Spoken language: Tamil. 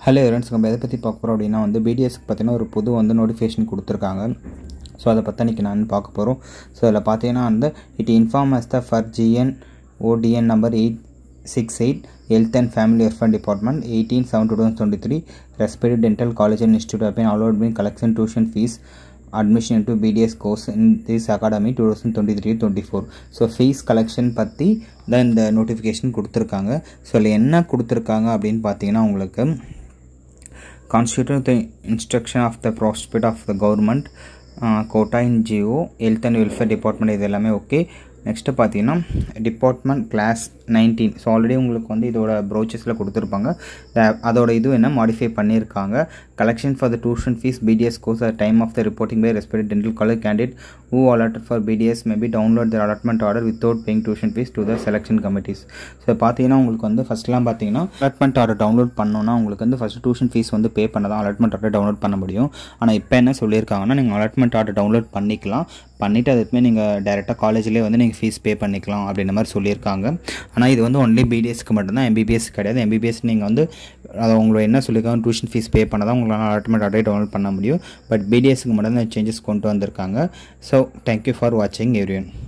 ஹலோ ஃப்ரெண்ட்ஸ் நம்ம எதை பற்றி பார்க்க போகிறோம் அப்படின்னா வந்து பிடிஎஸ்க்கு பார்த்தீங்கன்னா ஒரு புது வந்து நோட்டிஃபிகேஷன் கொடுத்துருக்காங்க ஸோ அதை பற்றி இன்றைக்கி நான் பார்க்க போகிறோம் ஸோ அதில் பார்த்தீங்கன்னா வந்து it inform as the for GN ODN number eight six eight health and family welfare department eighteen seven two thousand twenty three respected dental college and institute of fin allot fin collection tuition fees admission to BDS course in this academy two thousand twenty three twenty four so fees collection பற்றி தான் இந்த நோட்டிஃபிகேஷன் கொடுத்துருக்காங்க ஸோ அதில் என்ன கொடுத்துருக்காங்க அப்படின்னு பார்த்தீங்கன்னா உங்களுக்கு constitute the instruction of the prospect of the government quota in GO health and welfare department இது எல்லாமே ஓகே நெக்ஸ்ட்டு பார்த்தீங்கன்னா department class nineteen so already உங்களுக்கு வந்து இதோட ப்ரோச்சஸில் கொடுத்துருப்பாங்க அதோட இது என்ன மாடிஃபை பண்ணியிருக்காங்க collection for the tuition fee BDS course at time of the reporting by respect dental college candidate who allotted for BDS maybe download the allotment order without paying tuition fee to the selection committees so பார்த்தீங்கன்னா உங்களுக்கு வந்து ஃபஸ்ட்லாம் பார்த்தீங்கன்னா அலாட்மெண்ட் ஆர்டர் டவுன்லோட் பண்ணோன்னா உங்களுக்கு வந்து ஃபஸ்ட்டு டியூஷன் ஃபீஸ் வந்து பே பண்ண தான் அலாட்மெண்ட் ஆர்டர் டவுன்லோட் பண்ண முடியும் ஆனால் இப்போ என்ன சொல்லியிருக்காங்கன்னா நீங்கள் அலாட்மெண்ட் ஆர்டர் டவுன்லோட் பண்ணிக்கலாம் பண்ணிவிட்டு அதுக்குமே நீங்கள் டேரெக்டாக காலேஜ்லேயே வந்து நீங்கள் ஃபீஸ் பே பண்ணிக்கலாம் அப்படின்ற மாதிரி சொல்லியிருக்காங்க ஆனால் இது வந்து ஒன்லி பிடிஎஸ்க்கு மட்டும்தான் எம்பிபிஎஸ் கிடையாது எம்பிபிஎஸ் நீங்கள் வந்து அதை உங்களை என்ன சொல்லியிருக்காங்க டியூஷன் ஃபீஸ் பே பண்ண தான் உங்களால் அலாட்மெண்ட் ஆர்டர் டவுன்லோட் பண்ண முடியும் பட் பிடிஎஸ்க்கு மட்டும் தான் சேஞ்சஸ் கொண்டு வந்திருக்காங்க ஸோ தேங்க்யூ ஃபார் வாட்சிங் எவ்ரி ஒன்